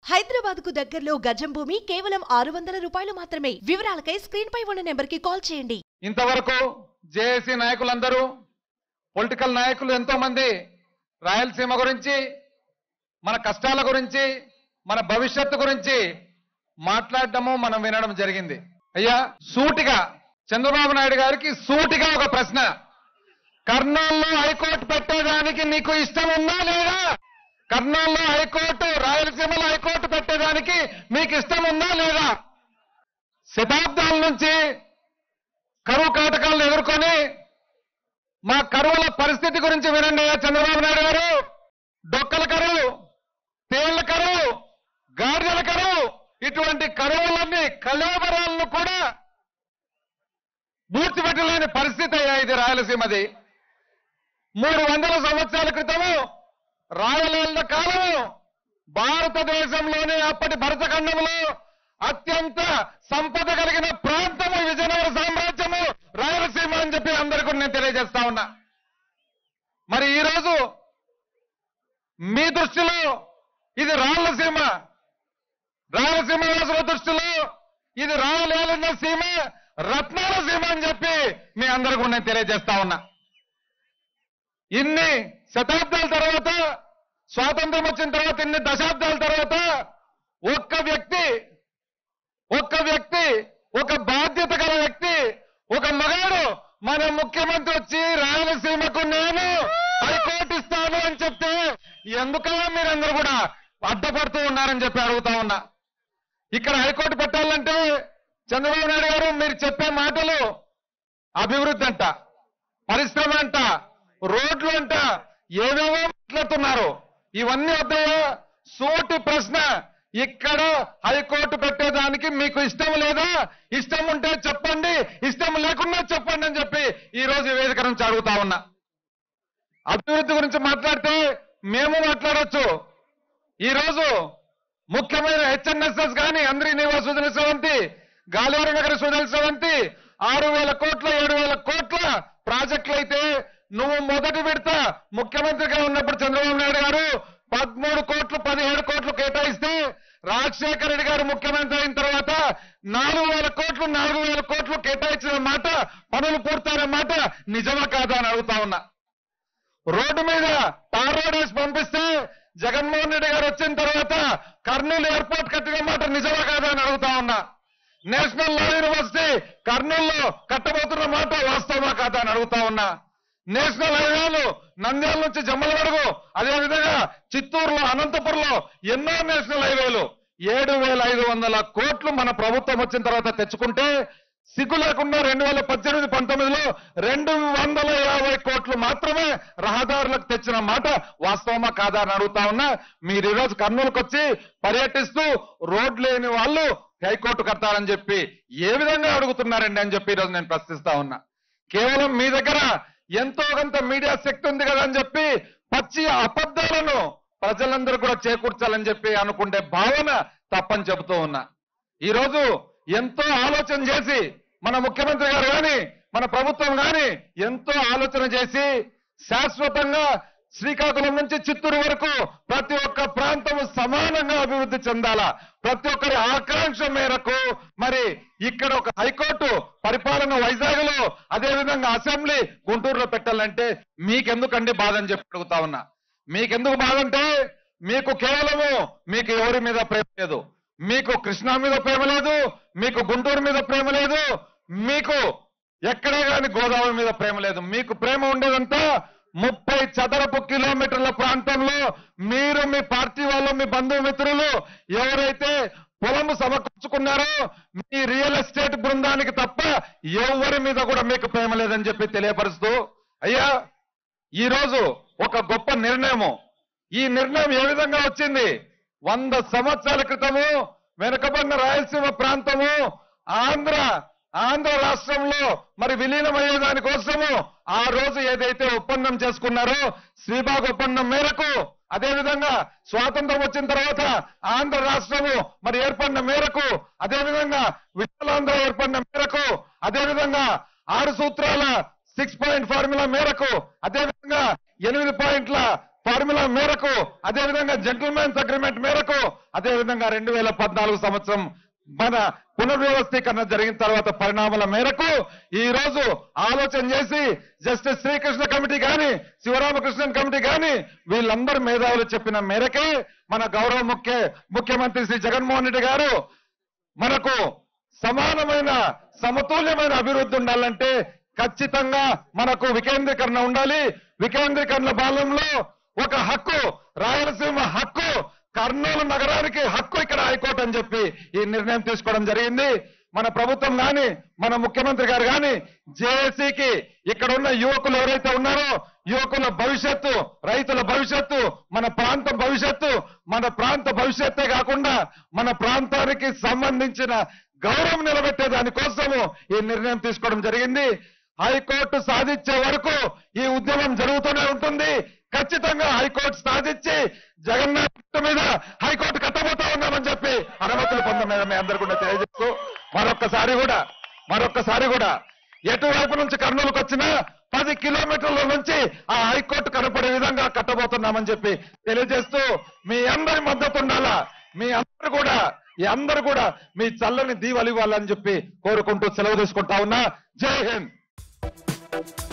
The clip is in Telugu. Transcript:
హైదరాబాద్ కు దగ్గరలో గజం భూమి కేవలం ఆరు వందల రూపాయలు మాత్రమే వివరాలకై స్క్రీన్ పై ఉన్న నెంబర్ కి కాల్ చేయండి ఇంతవరకు జేఏసీ నాయకులందరూ పొలిటికల్ నాయకులు ఎంతో మంది రాయలసీమ గురించి మన కష్టాల గురించి మన భవిష్యత్తు గురించి మాట్లాడటము మనం వినడం జరిగింది అయ్యా సూటిగా చంద్రబాబు నాయుడు గారికి సూటిగా ఒక ప్రశ్న కర్నూలులో హైకోర్టు పెట్టేదానికి నీకు ఇష్టం ఉందా లేదా కర్నూలులో హైకోర్టు రాయలసీమలో హైకోర్టు పెట్టేదానికి మీకు ఇష్టం ఉందా లేదా శతాబ్దాల నుంచి కరువు కాటకాలను ఎదుర్కొని మా కరువుల పరిస్థితి గురించి వినండి అయ్యా చంద్రబాబు నాయుడు గారు డొక్కల కరువు తేళ్ల కరువు గాడిదల కరువు ఇటువంటి కరువులన్నీ కలేబరాలను కూడా పూడ్చిపెట్టలేని పరిస్థితి అయ్యా ఇది రాయలసీమది మూడు వందల సంవత్సరాల క్రితము రాయలేళ్ల కాలము భారతదేశంలోని అప్పటి భరతఖండంలో అత్యంత సంపద కలిగిన ప్రాంతము విజయనగర సామ్రాజ్యము రాయలసీమ అని చెప్పి అందరికీ నేను తెలియజేస్తా ఉన్నా మరి ఈ రోజు మీ దృష్టిలో ఇది రాయలసీమ రాయలసీమ వాసుల దృష్టిలో ఇది రాయలేలిన సీమ రత్నాల సీమ అని చెప్పి మీ అందరికీ నేను తెలియజేస్తా ఉన్నా ఇన్ని శతాబ్దాల తర్వాత స్వాతంత్రం వచ్చిన తర్వాత ఇన్ని దశాబ్దాల తర్వాత ఒక్క వ్యక్తి ఒక్క వ్యక్తి ఒక బాధ్యత గల వ్యక్తి ఒక మగాడు మన ముఖ్యమంత్రి వచ్చి రాయలసీమకు నేను హైకోర్టు ఇస్తాను అని చెప్తే ఎందుకలా మీరందరూ కూడా అడ్డపడుతూ ఉన్నారని చెప్పి అడుగుతా ఉన్నా ఇక్కడ హైకోర్టు పెట్టాలంటే చంద్రబాబు నాయుడు గారు మీరు చెప్పే మాటలు అభివృద్ధి అంట పరిశ్రమ అంట రోడ్లు అంట ఏవేవో మాట్లాడుతున్నారు ఇవన్నీ వద్దయా సూటి ప్రశ్న ఇక్కడ హైకోర్టు పెట్టేదానికి మీకు ఇష్టం లేదా ఇష్టం ఉంటే చెప్పండి ఇష్టం లేకుండా చెప్పండి అని చెప్పి ఈ రోజు ఈ వేదిక నుంచి అడుగుతా ఉన్నా అభివృద్ధి గురించి మాట్లాడితే మేము మాట్లాడొచ్చు ఈ రోజు ముఖ్యమైన హెచ్ఎన్ఎస్ఎస్ కానీ అందరి నివాస సుజల స్రవంతి గాలేరు నగర సుజల స్రవంతి ఆరు వేల కోట్ల ఏడు వేల కోట్ల ప్రాజెక్టులు అయితే నువ్వు మొదటి విడత ముఖ్యమంత్రిగా ఉన్నప్పుడు చంద్రబాబు నాయుడు గారు పదమూడు కోట్లు పదిహేడు కోట్లు కేటాయిస్తే రాజశేఖర రెడ్డి గారు ముఖ్యమంత్రి అయిన తర్వాత నాలుగు వేల కోట్లు నాలుగు వేల కోట్లు కేటాయించిన మాట పనులు పూర్తయిన మాట నిజమా కాదా అని అడుగుతా ఉన్నా రోడ్డు మీద తార్ రోడ్ వేసి పంపిస్తే జగన్మోహన్ రెడ్డి గారు వచ్చిన తర్వాత కర్నూలు ఎయిర్పోర్ట్ కట్టిన మాట నిజమా కాదా అని అడుగుతా ఉన్నా నేషనల్ లా యూనివర్సిటీ కర్నూలులో కట్టబోతున్న మాట వాస్తవమా కాదా అని అడుగుతా ఉన్నా నేషనల్ హైవేలు నంద్యాల నుంచి జమ్మలమడుగు అదేవిధంగా చిత్తూరులో అనంతపురంలో ఎన్నో నేషనల్ హైవేలు ఏడు వేల ఐదు వందల కోట్లు మన ప్రభుత్వం వచ్చిన తర్వాత తెచ్చుకుంటే సిగ్గు లేకుండా రెండు వేల పద్దెనిమిది పంతొమ్మిదిలో రెండు వందల యాభై కోట్లు మాత్రమే రహదారులకు తెచ్చిన మాట వాస్తవమా కాదా అని అడుగుతా ఉన్నా మీరు ఈరోజు కర్నూలుకు వచ్చి పర్యటిస్తూ రోడ్ లేని వాళ్ళు హైకోర్టు కడతారని చెప్పి ఏ విధంగా అడుగుతున్నారండి అని చెప్పి ఈరోజు నేను ప్రశ్నిస్తా ఉన్నా కేవలం మీ దగ్గర ఎంతో కొంత మీడియా శక్తి ఉంది కదా అని చెప్పి పచ్చి అబద్ధాలను ప్రజలందరూ కూడా చేకూర్చాలని చెప్పి అనుకుంటే భావన తప్పని చెబుతూ ఉన్నా ఈ రోజు ఎంతో ఆలోచన చేసి మన ముఖ్యమంత్రి గారు కానీ మన ప్రభుత్వం కానీ ఎంతో ఆలోచన చేసి శాశ్వతంగా శ్రీకాకుళం నుంచి చిత్తూరు వరకు ప్రతి ఒక్క ప్రాంతం సమానంగా అభివృద్ధి చెందాలా ప్రతి ఒక్కరి ఆకాంక్ష మేరకు మరి ఇక్కడ ఒక హైకోర్టు పరిపాలన వైజాగ్ లో అదేవిధంగా అసెంబ్లీ గుంటూరులో పెట్టాలంటే మీకెందుకండి బాధ అని చెప్పి అడుగుతా ఉన్నా మీకెందుకు బాధ అంటే మీకు కేవలము మీకు ఎవరి మీద ప్రేమ లేదు మీకు కృష్ణా మీద ప్రేమ లేదు మీకు గుంటూరు మీద ప్రేమ లేదు మీకు ఎక్కడే గాని గోదావరి మీద ప్రేమ లేదు మీకు ప్రేమ ఉండేదంతా ముప్పై చదరపు కిలోమీటర్ల ప్రాంతంలో మీరు మీ పార్టీ వాళ్ళు మీ బంధుమిత్రులు ఎవరైతే పొలము సమకూర్చుకున్నారో మీ రియల్ ఎస్టేట్ బృందానికి తప్ప ఎవరి మీద కూడా మీకు ప్రేమ లేదని చెప్పి తెలియపరుస్తూ అయ్యా ఈ రోజు ఒక గొప్ప నిర్ణయము ఈ నిర్ణయం ఏ విధంగా వచ్చింది వంద సంవత్సరాల క్రితము వెనుకబడిన రాయలసీమ ప్రాంతము ఆంధ్ర ఆంధ్ర రాష్ట్రంలో మరి విలీనమయ్యే దానికోసము ఆ రోజు ఏదైతే ఒప్పందం చేసుకున్నారో శ్రీబాగ్ ఒప్పందం మేరకు అదేవిధంగా స్వాతంత్రం వచ్చిన తర్వాత ఆంధ్ర రాష్ట్రము మరి ఏర్పడిన మేరకు అదేవిధంగా విశాలాంధ్ర ఏర్పడిన మేరకు అదేవిధంగా ఆరు సూత్రాల సిక్స్ పాయింట్ ఫార్ములా మేరకు అదేవిధంగా ఎనిమిది పాయింట్ల ఫార్ములా మేరకు అదేవిధంగా జెంటిల్మెన్స్ అగ్రిమెంట్ మేరకు అదేవిధంగా రెండు వేల పద్నాలుగు సంవత్సరం మన పునర్వ్యవస్థీకరణ జరిగిన తర్వాత పరిణామాల మేరకు ఈ రోజు ఆలోచన చేసి జస్టిస్ శ్రీకృష్ణ కమిటీ కానీ శివరామకృష్ణన్ కమిటీ కానీ వీళ్ళందరూ మేధావులు చెప్పిన మేరకే మన గౌరవ ముఖ్య ముఖ్యమంత్రి శ్రీ జగన్మోహన్ రెడ్డి గారు మనకు సమానమైన సమతుల్యమైన అభివృద్ధి ఉండాలంటే ఖచ్చితంగా మనకు వికేంద్రీకరణ ఉండాలి వికేంద్రీకరణ బాలంలో ఒక హక్కు రాయలసీమ హక్కు కర్నూలు నగరానికి హక్కు ఇక్కడ హైకోర్టు అని చెప్పి ఈ నిర్ణయం తీసుకోవడం జరిగింది మన ప్రభుత్వం గాని మన ముఖ్యమంత్రి గారు గాని జేఏసీకి ఇక్కడ ఉన్న యువకులు ఎవరైతే ఉన్నారో యువకుల భవిష్యత్తు రైతుల భవిష్యత్తు మన ప్రాంతం భవిష్యత్తు మన ప్రాంత భవిష్యత్తే కాకుండా మన ప్రాంతానికి సంబంధించిన గౌరవం నిలబెట్టే దానికోసము ఈ నిర్ణయం తీసుకోవడం జరిగింది హైకోర్టు సాధించే వరకు ఈ ఉద్యమం జరుగుతూనే ఉంటుంది ఖచ్చితంగా హైకోర్టు సాధించి జగన్నాథ్ మీద హైకోర్టు కట్టబోతా ఉన్నామని చెప్పి అనుమతులు పొందడం మీ అందరు కూడా తెలియజేస్తూ మరొక్కసారి కూడా మరొక్కసారి కూడా ఎటువైపు నుంచి కర్నూలుకు వచ్చినా పది కిలోమీటర్ల నుంచి ఆ హైకోర్టు కనపడే విధంగా కట్టబోతున్నామని చెప్పి తెలియజేస్తూ మీ అందరి మద్దతు ఉండాలా మీ అందరు కూడా ఈ అందరు కూడా మీ చల్లని దీవెలు ఇవ్వాలని చెప్పి కోరుకుంటూ సెలవు తీసుకుంటా ఉన్నా జై హింద్